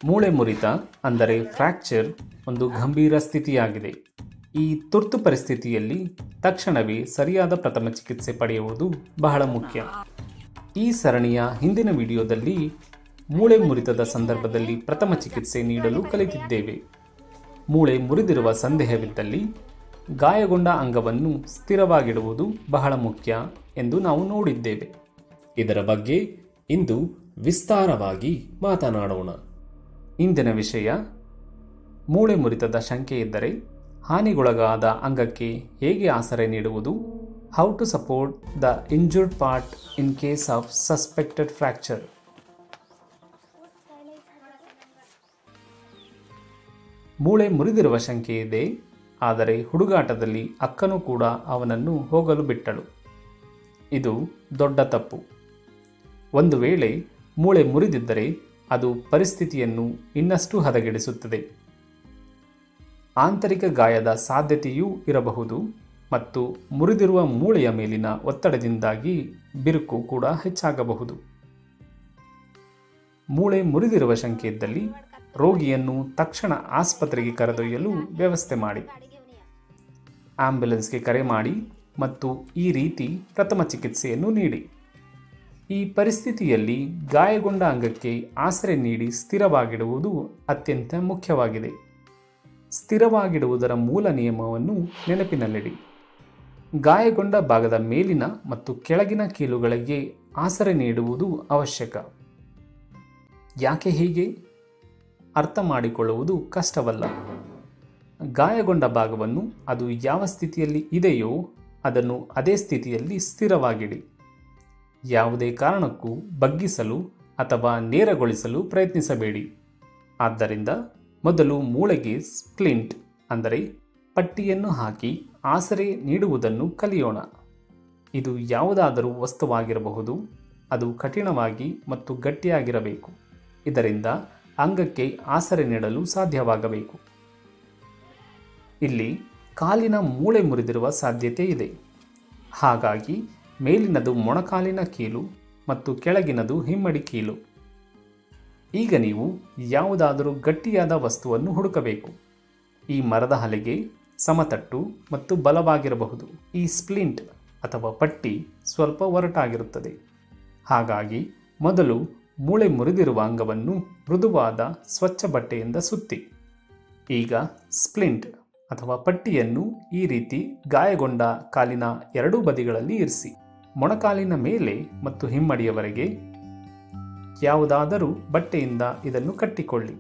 ಮೂಳೆ ಮುರಿತ ಅಂದರೆ ಫ್ರ್ಯಾಕ್ಚರ್ ಒಂದು ಗಂಭೀರ ಸ್ಥಿತಿಯಾಗಿದೆ ಈ ತುರ್ತು ಪರಿಸ್ಥಿತಿಯಲ್ಲಿ ತಕ್ಷಣವೇ ಸರಿಯಾದ ಪ್ರಥಮ ಚಿಕಿತ್ಸೆ ಪಡೆಯುವುದು ಬಹಳ ಮುಖ್ಯ ಈ ಸರಣಿಯ ಹಿಂದಿನ ವಿಡಿಯೋದಲ್ಲಿ ಮೂಳೆ ಮುರಿತದ ಸಂದರ್ಭದಲ್ಲಿ ಪ್ರಥಮ ಚಿಕಿತ್ಸೆ ನೀಡಲು ಕಲಿತಿದ್ದೇವೆ ಮೂಳೆ ಮುರಿದಿರುವ ಸಂದೇಹವಿದ್ದಲ್ಲಿ ಗಾಯಗೊಂಡ ಅಂಗವನ್ನು ಸ್ಥಿರವಾಗಿಡುವುದು ಬಹಳ ಮುಖ್ಯ ಎಂದು ನಾವು ನೋಡಿದ್ದೇವೆ ಇದರ ಬಗ್ಗೆ ಇಂದು ವಿಸ್ತಾರವಾಗಿ ಮಾತನಾಡೋಣ ಇಂದಿನ ವಿಷಯ ಮೂಳೆ ಮುರಿತದ ಶಂಕೆ ಇದ್ದರೆ ಹಾನಿಗೊಳಗಾದ ಅಂಗಕ್ಕೆ ಹೇಗೆ ಆಸರೆ ನೀಡುವುದು how to support the injured part in case of suspected fracture ಮೂಳೆ ಮುರಿದಿರುವ ಶಂಕೆ ಇದೆ ಆದರೆ ಹುಡುಗಾಟದಲ್ಲಿ ಅಕ್ಕನೂ ಕೂಡ ಅವನನ್ನು ಹೋಗಲು ಬಿಟ್ಟಳು ಇದು ದೊಡ್ಡ ತಪ್ಪು ಒಂದು ವೇಳೆ ಮೂಳೆ ಮುರಿದಿದ್ದರೆ ಅದು ಪರಿಸ್ಥಿತಿಯನ್ನು ಇನ್ನಷ್ಟು ಹದಗೆಡಿಸುತ್ತದೆ ಆಂತರಿಕ ಗಾಯದ ಸಾಧ್ಯತೆಯೂ ಇರಬಹುದು ಮತ್ತು ಮುರಿದಿರುವ ಮೂಳೆಯ ಮೇಲಿನ ಒತ್ತಡದಿಂದಾಗಿ ಬಿರುಕು ಕೂಡ ಹೆಚ್ಚಾಗಬಹುದು ಮೂಳೆ ಮುರಿದಿರುವ ಶಂಕೆ ಇದ್ದಲ್ಲಿ ರೋಗಿಯನ್ನು ತಕ್ಷಣ ಆಸ್ಪತ್ರೆಗೆ ಕರೆದೊಯ್ಯಲು ವ್ಯವಸ್ಥೆ ಮಾಡಿ ಆಂಬ್ಯುಲೆನ್ಸ್ಗೆ ಕರೆ ಮಾಡಿ ಮತ್ತು ಈ ರೀತಿ ಪ್ರಥಮ ಚಿಕಿತ್ಸೆಯನ್ನು ನೀಡಿ ಈ ಪರಿಸ್ಥಿತಿಯಲ್ಲಿ ಗಾಯಗೊಂಡ ಅಂಗಕ್ಕೆ ಆಸರೆ ನೀಡಿ ಸ್ಥಿರವಾಗಿಡುವುದು ಅತ್ಯಂತ ಮುಖ್ಯವಾಗಿದೆ ಸ್ಥಿರವಾಗಿಡುವುದರ ಮೂಲ ನಿಯಮವನ್ನು ನೆನಪಿನಲ್ಲಿಡಿ ಗಾಯಗೊಂಡ ಭಾಗದ ಮೇಲಿನ ಮತ್ತು ಕೆಳಗಿನ ಕೀಲುಗಳಿಗೆ ಆಸರೆ ನೀಡುವುದು ಅವಶ್ಯಕ ಯಾಕೆ ಹೀಗೆ ಅರ್ಥ ಮಾಡಿಕೊಳ್ಳುವುದು ಕಷ್ಟವಲ್ಲ ಗಾಯಗೊಂಡ ಭಾಗವನ್ನು ಅದು ಯಾವ ಸ್ಥಿತಿಯಲ್ಲಿ ಇದೆಯೋ ಅದನ್ನು ಅದೇ ಸ್ಥಿತಿಯಲ್ಲಿ ಸ್ಥಿರವಾಗಿಡಿ ಯಾವುದೇ ಕಾರಣಕ್ಕೂ ಬಗ್ಗಿಸಲು ಅಥವಾ ನೇರಗೊಳಿಸಲು ಪ್ರಯತ್ನಿಸಬೇಡಿ ಆದ್ದರಿಂದ ಮೊದಲು ಮೂಳೆಗೆ ಸ್ಪ್ಲಿಂಟ್ ಅಂದರೆ ಪಟ್ಟಿಯನ್ನು ಹಾಕಿ ಆಸರೆ ನೀಡುವುದನ್ನು ಕಲಿಯೋಣ ಇದು ಯಾವುದಾದರೂ ವಸ್ತುವಾಗಿರಬಹುದು ಅದು ಕಠಿಣವಾಗಿ ಮತ್ತು ಗಟ್ಟಿಯಾಗಿರಬೇಕು ಇದರಿಂದ ಅಂಗಕ್ಕೆ ಆಸರೆ ನೀಡಲು ಸಾಧ್ಯವಾಗಬೇಕು ಇಲ್ಲಿ ಕಾಲಿನ ಮೂಳೆ ಮುರಿದಿರುವ ಸಾಧ್ಯತೆ ಇದೆ ಹಾಗಾಗಿ ಮೇಲಿನದು ಮೊಣಕಾಲಿನ ಕೀಲು ಮತ್ತು ಕೆಳಗಿನದು ಹಿಮ್ಮಡಿ ಕೀಲು ಈಗ ನೀವು ಯಾವುದಾದರೂ ಗಟ್ಟಿಯಾದ ವಸ್ತುವನ್ನು ಹುಡುಕಬೇಕು ಈ ಮರದ ಹಲೆಗೆ ಸಮತಟ್ಟು ಮತ್ತು ಬಲವಾಗಿರಬಹುದು ಈ ಸ್ಪ್ಲಿಂಟ್ ಅಥವಾ ಪಟ್ಟಿ ಸ್ವಲ್ಪ ಒರಟಾಗಿರುತ್ತದೆ ಹಾಗಾಗಿ ಮೊದಲು ಮೂಳೆ ಮುರಿದಿರುವ ಅಂಗವನ್ನು ಮೃದುವಾದ ಸ್ವಚ್ಛ ಬಟ್ಟೆಯಿಂದ ಸುತ್ತಿ ಈಗ ಸ್ಪ್ಲಿಂಟ್ ಅಥವಾ ಪಟ್ಟಿಯನ್ನು ಈ ರೀತಿ ಗಾಯಗೊಂಡ ಕಾಲಿನ ಎರಡೂ ಬದಿಗಳಲ್ಲಿ ಇರಿಸಿ ಮೊಣಕಾಲಿನ ಮೇಲೆ ಮತ್ತು ಹಿಮ್ಮಡಿಯವರೆಗೆ ಯಾವುದಾದರೂ ಬಟ್ಟೆಯಿಂದ ಇದನ್ನು ಕಟ್ಟಿಕೊಳ್ಳಿ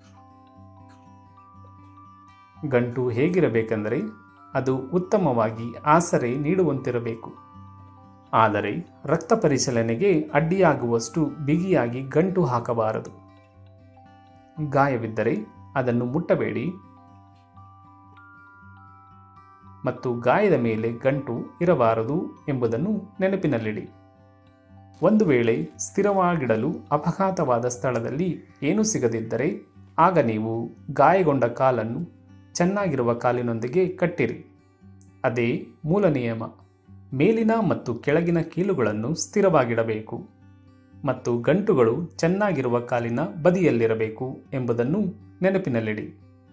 ಗಂಟು ಹೇಗಿರಬೇಕೆಂದರೆ ಅದು ಉತ್ತಮವಾಗಿ ಆಸರೆ ನೀಡುವಂತಿರಬೇಕು ಆದರೆ ರಕ್ತ ಪರಿಶೀಲನೆಗೆ ಅಡ್ಡಿಯಾಗುವಷ್ಟು ಬಿಗಿಯಾಗಿ ಗಂಟು ಹಾಕಬಾರದು ಗಾಯವಿದ್ದರೆ ಅದನ್ನು ಮುಟ್ಟಬೇಡಿ ಮತ್ತು ಗಾಯದ ಮೇಲೆ ಗಂಟು ಇರಬಾರದು ಎಂಬುದನ್ನು ನೆನಪಿನಲ್ಲಿಡಿ ಒಂದು ವೇಳೆ ಸ್ಥಿರವಾಗಿಡಲು ಅಪಘಾತವಾದ ಸ್ಥಳದಲ್ಲಿ ಏನೂ ಸಿಗದಿದ್ದರೆ ಆಗ ನೀವು ಗಾಯಗೊಂಡ ಕಾಲನ್ನು ಚೆನ್ನಾಗಿರುವ ಕಾಲಿನೊಂದಿಗೆ ಕಟ್ಟಿರಿ ಅದೇ ಮೂಲ ನಿಯಮ ಮೇಲಿನ ಮತ್ತು ಕೆಳಗಿನ ಕೀಲುಗಳನ್ನು ಸ್ಥಿರವಾಗಿಡಬೇಕು ಮತ್ತು ಗಂಟುಗಳು ಚೆನ್ನಾಗಿರುವ ಕಾಲಿನ ಬದಿಯಲ್ಲಿರಬೇಕು ಎಂಬುದನ್ನು ನೆನಪಿನಲ್ಲಿಡಿ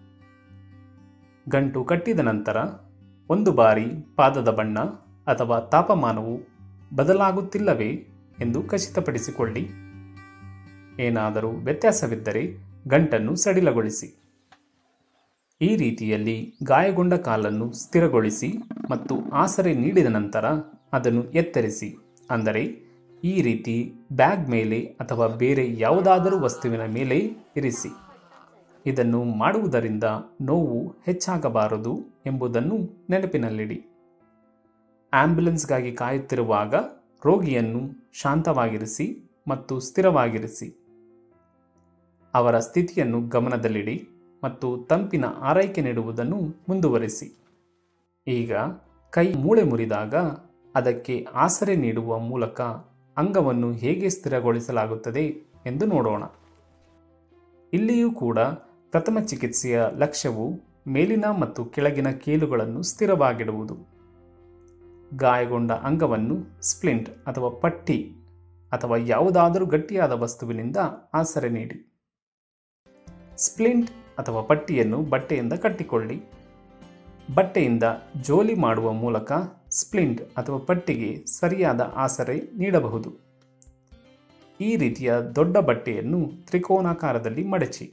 ಗಂಟು ಕಟ್ಟಿದ ನಂತರ ಒಂದು ಬಾರಿ ಪಾದದ ಬಣ್ಣ ಅಥವಾ ತಾಪಮಾನವು ಬದಲಾಗುತ್ತಿಲ್ಲವೇ ಎಂದು ಖಚಿತಪಡಿಸಿಕೊಳ್ಳಿ ಏನಾದರೂ ವ್ಯತ್ಯಾಸವಿದ್ದರೆ ಗಂಟನ್ನು ಸಡಿಲಗೊಳಿಸಿ ಈ ರೀತಿಯಲ್ಲಿ ಗಾಯಗೊಂಡ ಕಾಲನ್ನು ಸ್ಥಿರಗೊಳಿಸಿ ಮತ್ತು ಆಸರೆ ನೀಡಿದ ನಂತರ ಅದನ್ನು ಎತ್ತರಿಸಿ ಅಂದರೆ ಈ ರೀತಿ ಬ್ಯಾಗ್ ಮೇಲೆ ಅಥವಾ ಬೇರೆ ಯಾವುದಾದರೂ ವಸ್ತುವಿನ ಮೇಲೆ ಇರಿಸಿ ಇದನ್ನು ಮಾಡುವುದರಿಂದ ನೋವು ಹೆಚ್ಚಾಗಬಾರದು ಎಂಬುದನ್ನು ನೆನಪಿನಲ್ಲಿಡಿ ಆಂಬ್ಯುಲೆನ್ಸ್ಗಾಗಿ ಕಾಯುತ್ತಿರುವಾಗ ರೋಗಿಯನ್ನು ಶಾಂತವಾಗಿರಿಸಿ ಮತ್ತು ಸ್ಥಿರವಾಗಿರಿಸಿ ಅವರ ಸ್ಥಿತಿಯನ್ನು ಗಮನದಲ್ಲಿಡಿ ಮತ್ತು ತಂಪಿನ ಆರೈಕೆ ನೀಡುವುದನ್ನು ಮುಂದುವರಿಸಿ ಈಗ ಕೈ ಮೂಳೆ ಮುರಿದಾಗ ಅದಕ್ಕೆ ಆಸರೆ ನೀಡುವ ಮೂಲಕ ಅಂಗವನ್ನು ಹೇಗೆ ಸ್ಥಿರಗೊಳಿಸಲಾಗುತ್ತದೆ ಎಂದು ನೋಡೋಣ ಇಲ್ಲಿಯೂ ಕೂಡ ಪ್ರಥಮ ಚಿಕಿತ್ಸೆಯ ಲಕ್ಷ್ಯವು ಮೇಲಿನ ಮತ್ತು ಕೆಳಗಿನ ಕೀಲುಗಳನ್ನು ಸ್ಥಿರವಾಗಿಡುವುದು ಗಾಯಗೊಂಡ ಅಂಗವನ್ನು ಸ್ಪ್ಲಿಂಟ್ ಅಥವಾ ಪಟ್ಟಿ ಅಥವಾ ಯಾವುದಾದರೂ ಗಟ್ಟಿಯಾದ ವಸ್ತುವಿನಿಂದ ಆಸರೆ ನೀಡಿ ಸ್ಪ್ಲಿಂಟ್ ಅಥವಾ ಪಟ್ಟಿಯನ್ನು ಬಟ್ಟೆಯಿಂದ ಕಟ್ಟಿಕೊಳ್ಳಿ ಬಟ್ಟೆಯಿಂದ ಜೋಲಿ ಮಾಡುವ ಮೂಲಕ ಸ್ಪ್ಲಿಂಟ್ ಅಥವಾ ಪಟ್ಟಿಗೆ ಸರಿಯಾದ ಆಸರೆ ನೀಡಬಹುದು ಈ ರೀತಿಯ ದೊಡ್ಡ ಬಟ್ಟೆಯನ್ನು ತ್ರಿಕೋನಾಕಾರದಲ್ಲಿ ಮಡಚಿ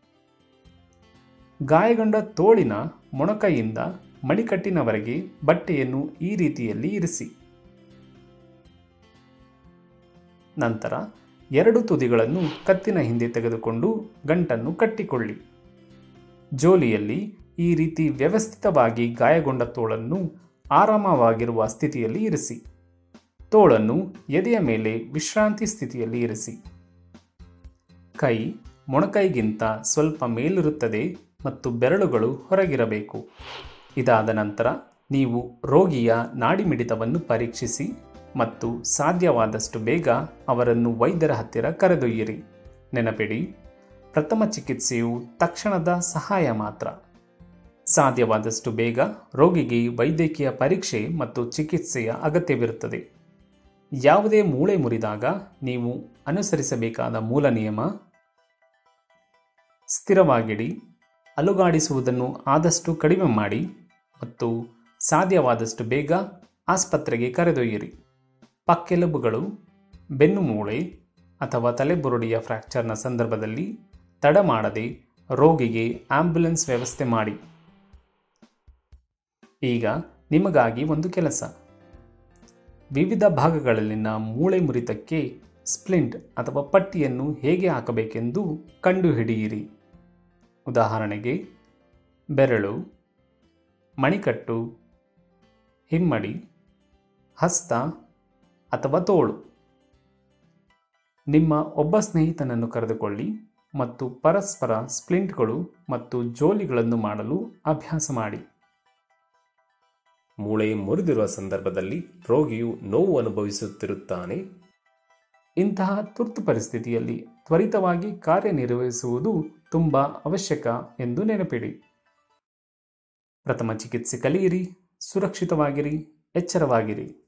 ಗಾಯಗೊಂಡ ತೋಳಿನ ಮೊಣಕೈಯಿಂದ ಮಣಿಕಟ್ಟಿನವರೆಗೆ ಬಟ್ಟೆಯನ್ನು ಈ ರೀತಿಯಲ್ಲಿ ಇರಿಸಿ ನಂತರ ಎರಡು ತುದಿಗಳನ್ನು ಕತ್ತಿನ ಹಿಂದೆ ತೆಗೆದುಕೊಂಡು ಗಂಟನ್ನು ಕಟ್ಟಿಕೊಳ್ಳಿ ಜೋಲಿಯಲ್ಲಿ ಈ ರೀತಿ ವ್ಯವಸ್ಥಿತವಾಗಿ ಗಾಯಗೊಂಡ ತೋಳನ್ನು ಆರಾಮವಾಗಿರುವ ಸ್ಥಿತಿಯಲ್ಲಿ ಇರಿಸಿ ತೋಳನ್ನು ಎದೆಯ ಮೇಲೆ ವಿಶ್ರಾಂತಿ ಸ್ಥಿತಿಯಲ್ಲಿ ಇರಿಸಿ ಕೈ ಮೊಣಕೈಗಿಂತ ಸ್ವಲ್ಪ ಮೇಲಿರುತ್ತದೆ ಮತ್ತು ಬೆರಳುಗಳು ಹೊರಗಿರಬೇಕು ಇದಾದ ನಂತರ ನೀವು ರೋಗಿಯ ನಾಡಿಮಿಡಿತವನ್ನು ಪರೀಕ್ಷಿಸಿ ಮತ್ತು ಸಾಧ್ಯವಾದಷ್ಟು ಬೇಗ ಅವರನ್ನು ವೈದ್ಯರ ಹತ್ತಿರ ಕರೆದೊಯ್ಯಿರಿ ನೆನಪಿಡಿ ಪ್ರಥಮ ಚಿಕಿತ್ಸೆಯು ತಕ್ಷಣದ ಸಹಾಯ ಮಾತ್ರ ಸಾಧ್ಯವಾದಷ್ಟು ಬೇಗ ರೋಗಿಗೆ ವೈದ್ಯಕೀಯ ಪರೀಕ್ಷೆ ಮತ್ತು ಚಿಕಿತ್ಸೆಯ ಅಗತ್ಯವಿರುತ್ತದೆ ಯಾವುದೇ ಮೂಳೆ ಮುರಿದಾಗ ನೀವು ಅನುಸರಿಸಬೇಕಾದ ಮೂಲ ನಿಯಮ ಸ್ಥಿರವಾಗಿಡಿ ಅಲುಗಾಡಿಸುವುದನ್ನು ಆದಷ್ಟು ಕಡಿಮೆ ಮಾಡಿ ಮತ್ತು ಸಾಧ್ಯವಾದಷ್ಟು ಬೇಗ ಆಸ್ಪತ್ರೆಗೆ ಕರೆದೊಯ್ಯಿರಿ ಪಕ್ಕೆಲುಬುಗಳು ಬೆನ್ನು ಮೂಳೆ ಅಥವಾ ತಲೆಬುರುಡಿಯ ಫ್ರ್ಯಾಕ್ಚರ್ನ ಸಂದರ್ಭದಲ್ಲಿ ತಡ ಮಾಡದೆ ರೋಗಿಗೆ ಆಂಬ್ಯುಲೆನ್ಸ್ ವ್ಯವಸ್ಥೆ ಮಾಡಿ ಈಗ ನಿಮಗಾಗಿ ಒಂದು ಕೆಲಸ ವಿವಿಧ ಭಾಗಗಳಲ್ಲಿನ ಮೂಳೆ ಮುರಿತಕ್ಕೆ ಸ್ಪ್ಲಿಂಟ್ ಅಥವಾ ಪಟ್ಟಿಯನ್ನು ಹೇಗೆ ಹಾಕಬೇಕೆಂದು ಕಂಡುಹಿಡಿಯಿರಿ ಉದಾಹರಣೆಗೆ ಬೆರಳು ಮಣಿಕಟ್ಟು ಹಿಮ್ಮಡಿ ಹಸ್ತ ಅಥವಾ ತೋಳು ನಿಮ್ಮ ಒಬ್ಬ ಸ್ನೇಹಿತನನ್ನು ಕರೆದುಕೊಳ್ಳಿ ಮತ್ತು ಪರಸ್ಪರ ಸ್ಪ್ಲಿಂಟ್ಗಳು ಮತ್ತು ಜೋಲಿಗಳನ್ನು ಮಾಡಲು ಅಭ್ಯಾಸ ಮಾಡಿ ಮೂಳೆ ಮುರಿದಿರುವ ಸಂದರ್ಭದಲ್ಲಿ ರೋಗಿಯು ನೋವು ಅನುಭವಿಸುತ್ತಿರುತ್ತಾನೆ ಇಂತಹ ತುರ್ತು ಪರಿಸ್ಥಿತಿಯಲ್ಲಿ ತ್ವರಿತವಾಗಿ ಕಾರ್ಯನಿರ್ವಹಿಸುವುದು ತುಂಬ ಅವಶ್ಯಕ ಎಂದು ನೆನಪಿಡಿ ಪ್ರಥಮ ಚಿಕಿತ್ಸೆ ಕಲಿಯಿರಿ ಸುರಕ್ಷಿತವಾಗಿರಿ ಎಚ್ಚರವಾಗಿರಿ